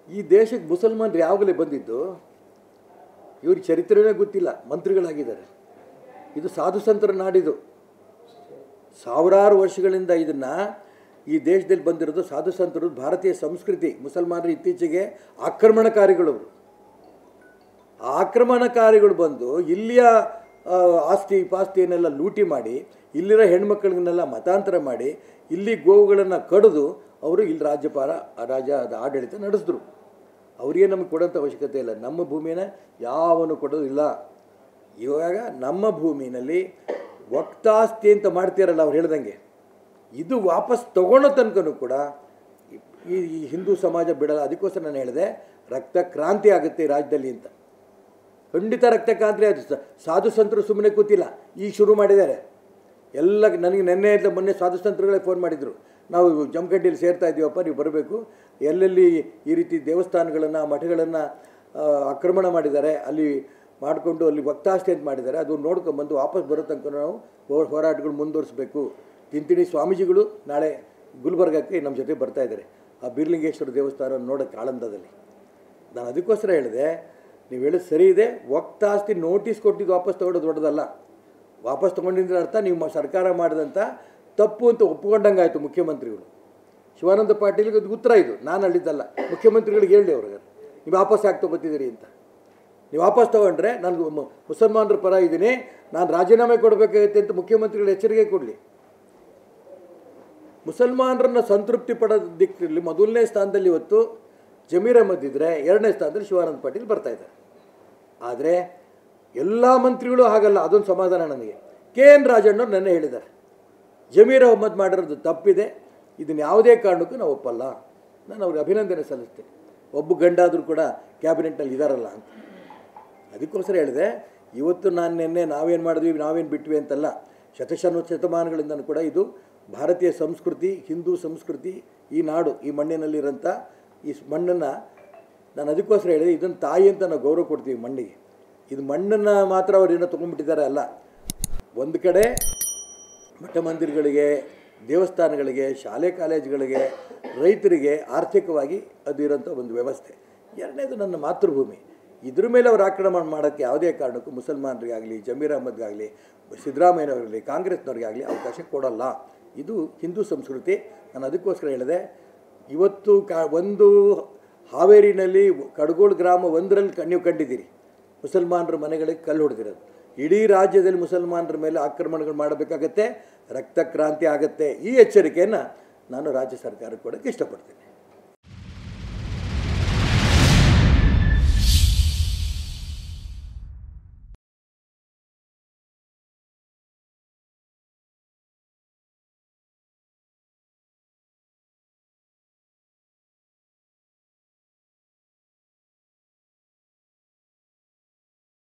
ಈ ದೇಶಕ್ಕೆ ಮುಸಲ್ಮಾನರು ಯಾವಾಗಲೇ ಬಂದಿದ್ದು ಇವ್ರ ಚರಿತ್ರೆನೇ ಗೊತ್ತಿಲ್ಲ ಮಂತ್ರಿಗಳಾಗಿದ್ದಾರೆ ಇದು ಸಾಧು ಸಂತರ ನಾಡಿದು ಸಾವಿರಾರು ವರ್ಷಗಳಿಂದ ಇದನ್ನು ಈ ದೇಶದಲ್ಲಿ ಬಂದಿರೋದು ಸಾಧು ಸಂತರು ಭಾರತೀಯ ಸಂಸ್ಕೃತಿ ಮುಸಲ್ಮಾನರು ಇತ್ತೀಚೆಗೆ ಆಕ್ರಮಣಕಾರಿಗಳು ಅವರು ಆ ಆಕ್ರಮಣಕಾರಿಗಳು ಬಂದು ಇಲ್ಲಿಯ ಆ, ಆಸ್ತಿ ಪಾಸ್ತಿಯನ್ನೆಲ್ಲ ಲೂಟಿ ಮಾಡಿ ಇಲ್ಲಿರೋ ಹೆಣ್ಮಕ್ಳಿಗೆಲ್ಲ ಮತಾಂತರ ಮಾಡಿ ಇಲ್ಲಿ ಗೋವುಗಳನ್ನು ಕಡಿದು ಅವರು ಇಲ್ಲಿ ರಾಜ್ಯಪಾಲ ರಾಜ್ಯ ಆಡಳಿತ ನಡೆಸಿದ್ರು ಅವರಿಗೆ ನಮಗೆ ಕೊಡೋಂಥ ಅವಶ್ಯಕತೆ ಇಲ್ಲ ನಮ್ಮ ಭೂಮಿನ ಯಾವನು ಕೊಡೋದಿಲ್ಲ ಇವಾಗ ನಮ್ಮ ಭೂಮಿನಲ್ಲಿ ವಕ್ತಾಸ್ತಿ ಅಂತ ಮಾಡ್ತೀರಲ್ಲ ಅವ್ರು ಹೇಳ್ದಂಗೆ ಇದು ವಾಪಸ್ ತಗೊಳ್ಳೋ ತನಕನೂ ಕೂಡ ಈ ಈ ಹಿಂದೂ ಸಮಾಜ ಬಿಡಲ್ಲ ಅದಕ್ಕೋಸ್ಕರ ನಾನು ಹೇಳಿದೆ ರಕ್ತ ಕ್ರಾಂತಿ ಆಗುತ್ತೆ ಈ ರಾಜ್ಯದಲ್ಲಿ ಅಂತ ಖಂಡಿತ ರಕ್ತ ಕ್ರಾಂತಿ ಆಯ್ತು ಸ- ಸಾಧು ಸಂತರು ಸುಮ್ಮನೆ ಕೂತಿಲ್ಲ ಈಗ ಶುರು ಮಾಡಿದ್ದಾರೆ ಎಲ್ಲ ನನಗೆ ನೆನ್ನೆ ಇಲ್ಲ ಮೊನ್ನೆ ಸಾಧು ಸಂತರುಗಳೇ ಫೋನ್ ಮಾಡಿದರು ನಾವು ಜಮಖಂಡಿಯಲ್ಲಿ ಸೇರ್ತಾ ಇದ್ದೀವಪ್ಪ ನೀವು ಬರಬೇಕು ಎಲ್ಲೆಲ್ಲಿ ಈ ರೀತಿ ದೇವಸ್ಥಾನಗಳನ್ನು ಮಠಗಳನ್ನು ಆಕ್ರಮಣ ಮಾಡಿದ್ದಾರೆ ಅಲ್ಲಿ ಮಾಡಿಕೊಂಡು ಅಲ್ಲಿ ವಕ್ತಾಸ್ತಿ ಅಂತ ಮಾಡಿದ್ದಾರೆ ಅದು ನೋಡ್ಕೊಂಬಂದು ವಾಪಸ್ ಬರೋ ತನಕ ನಾವು ಹೋ- ಹೋರಾಟಗಳು ಮುಂದುವರಿಸಬೇಕು ತಿಂತಿಣಿ ಸ್ವಾಮೀಜಿಗಳು ನಾಳೆ ಗುಲ್ಬರ್ಗಕ್ಕೆ ನಮ್ಮ ಜೊತೆ ಬರ್ತಾ ಇದ್ದಾರೆ ಆ ಬೀರ್ಲಿಂಗೇಶ್ವರ ದೇವಸ್ಥಾನ ನೋಡೋಕ್ಕೆ ಆಳಂದದಲ್ಲಿ ನಾನು ಅದಕ್ಕೋಸ್ಕರ ಹೇಳಿದೆ ನೀವು ಹೇಳೋದು ಸರಿ ಇದೆ ವಕ್ತಾಸ್ತಿ ನೋಟಿಸ್ ಕೊಟ್ಟಿದ್ದು ವಾಪಸ್ ತೊಗೊಳೋದು ದೊಡ್ಡದಲ್ಲ ವಾಪಸ್ ತೊಗೊಂಡಿದ್ರೆ ಅರ್ಥ ನೀವು ಮ- ಸರ್ಕಾರ ಮಾಡಿದಂಥ ತಪ್ಪು ಅಂತ ಒಪ್ಕೊಂಡಂಗೆ ಆಯಿತು ಮುಖ್ಯಮಂತ್ರಿಗಳು ಶಿವಾನಂದ ಪಾಟೀಲ್ಗೆ ಅದು ಉತ್ತರ ಇದು ನಾನು ಹೇಳಿದ್ದಲ್ಲ ಮುಖ್ಯಮಂತ್ರಿಗಳಿಗೆ ಹೇಳಿ ಅವ್ರಿಗೆ ನೀವು ವಾಪಸ್ ಯಾಕೆ ತೊಗೋತಿದ್ದೀರಿ ಅಂತ ನೀವು ವಾಪಸ್ ತೊಗೊಂಡ್ರೆ ನಾನು ಮು- ಮುಸಲ್ಮಾನರ ಪರ ಇದ್ದೀನಿ ನಾನು ರಾಜೀನಾಮೆ ಕೊಡಬೇಕಾಗತ್ತೆ ಅಂತ ಮುಖ್ಯಮಂತ್ರಿಗಳು ಎಚ್ಚರಿಕೆ ಕೊಡಲಿ ಮುಸಲ್ಮಾನರನ್ನ ಸಂತೃಪ್ತಿ ಪಡೋದ ದಿಕ್ಕಲ್ಲಿ ಮೊದಲನೇ ಸ್ಥಾನದಲ್ಲಿ ಇವತ್ತು ಜಮೀರ್ ಅಹಮದ್ ಇದ್ದರೆ ಎರಡನೇ ಸ್ಥಾನದಲ್ಲಿ ಶಿವಾನಂದ ಪಾಟೀಲ್ ಬರ್ತಾ ಇದ್ದಾರೆ ಆದರೆ ಎಲ್ಲ ಮಂತ್ರಿಗಳು ಹಾಗಲ್ಲ ಅದೊಂದು ಸಮಾಧಾನ ನನಗೆ ಕೆ ಎನ್ ರಾಜಣ್ಣವ್ರು ನೆನ್ನೆ ಹೇಳಿದ್ದಾರೆ ಜಮೀರ್ ಅಹಮದ್ ಮಾಡಿರೋದು ತಪ್ಪಿದೆ ಇದನ್ನು ಯಾವುದೇ ಕಾರಣಕ್ಕೂ ನಾವು ಒಪ್ಪಲ್ಲ ನಾನು ಅವ್ರಿಗೆ ಅಭಿನಂದನೆ ಸಲ್ಲಿಸ್ತೇನೆ ಒಬ್ಬ ಗಂಡಾದರೂ ಕೂಡ ಕ್ಯಾಬಿನೆಟ್ನಲ್ಲಿ ಇದ್ದಾರಲ್ಲ ಅಂತ ಅದಕ್ಕೋಸ್ಕರ ಹೇಳಿದೆ ಇವತ್ತು ನಾನು ನಿನ್ನೆ ನಾವೇನು ಮಾಡಿದ್ವಿ ನಾವೇನು ಬಿಟ್ವಿ ಅಂತಲ್ಲ ಶತಶನ ಶತಮಾನಗಳಿಂದನೂ ಕೂಡ ಇದು ಭಾರತೀಯ ಸಂಸ್ಕೃತಿ ಹಿಂದೂ ಸಂಸ್ಕೃತಿ ಈ ನಾಡು ಈ ಮಣ್ಣಿನಲ್ಲಿರೋಂಥ ಈ ಸ್- ಮಣ್ಣನ್ನು ನಾನು ಅದಕ್ಕೋಸ್ಕರ ಹೇಳಿದೆ ಇದನ್ನು ತಾಯಿ ಅಂತ ನಾವು ಗೌರವ ಕೊಡ್ತೀವಿ ಮಣ್ಣಿಗೆ ಇದು ಮಣ್ಣನ್ನು ಮಾತ್ರ ಅವ್ರು ಏನೋ ತೊಗೊಂಡ್ಬಿಟ್ಟಿದ್ದಾರೆ ಅಲ್ಲ ಒಂದು ಕಡೆ ಮಠ ಮಂದಿರಗಳಿಗೆ ದೇವಸ್ಥಾನಗಳಿಗೆ ಶಾಲೆ ಕಾಲೇಜುಗಳಿಗೆ ರೈತರಿಗೆ ಆರ್ಥಿಕವಾಗಿ ಅದು ಇರೋಂಥ ಒಂದು ವ್ಯವಸ್ಥೆ ಎರಡನೇದು ನನ್ನ ಮಾತೃಭೂಮಿ ಇದ್ರ ಮೇಲೆ ಅವರು ಆಕ್ರಮಣ ಮಾಡೋಕ್ಕೆ ಯಾವುದೇ ಕಾರಣಕ್ಕೂ ಮುಸಲ್ಮಾನರಿಗಾಗಲಿ ಜಮೀರ್ ಅಹಮದ್ಗಾಗಲಿ ಸಿದ್ದರಾಮಯ್ಯನವರಾಗಲಿ ಕಾಂಗ್ರೆಸ್ನವ್ರಿಗಾಗಲಿ ಅವಕಾಶ ಕೊಡಲ್ಲ ಇದು ಹಿಂದೂ ಸಂಸ್ಕೃತಿ ನಾನು ಅದಕ್ಕೋಸ್ಕರ ಹೇಳಿದೆ ಇವತ್ತು ಕಾ ಒಂದು ಹಾವೇರಿನಲ್ಲಿ ಕಡಗೋಳು ಗ್ರಾಮ ಒಂದರಲ್ಲಿ ಕ- ನೀವು ಕಂಡಿದ್ದೀರಿ ಮುಸಲ್ಮಾನರ ಮನೆಗಳಿಗೆ ಕಲ್ಲು ಹೊಡೆದಿರೋದು ಇಡೀ ರಾಜ್ಯದಲ್ಲಿ ಮುಸಲ್ಮಾನರ ಮೇಲೆ ಆಕ್ರಮಣಗಳು ಮಾಡಬೇಕಾಗತ್ತೆ ರಕ್ತ ಕ್ರಾಂತಿ ಆಗತ್ತೆ ಈ ಎಚ್ಚರಿಕೆಯನ್ನು ನಾನು ರಾಜ್ಯ ಸರ್ಕಾರಕ್ಕೆ ಕೊಡೋಕ್ಕೆ ಇಷ್ಟಪಡ್ತೀನಿ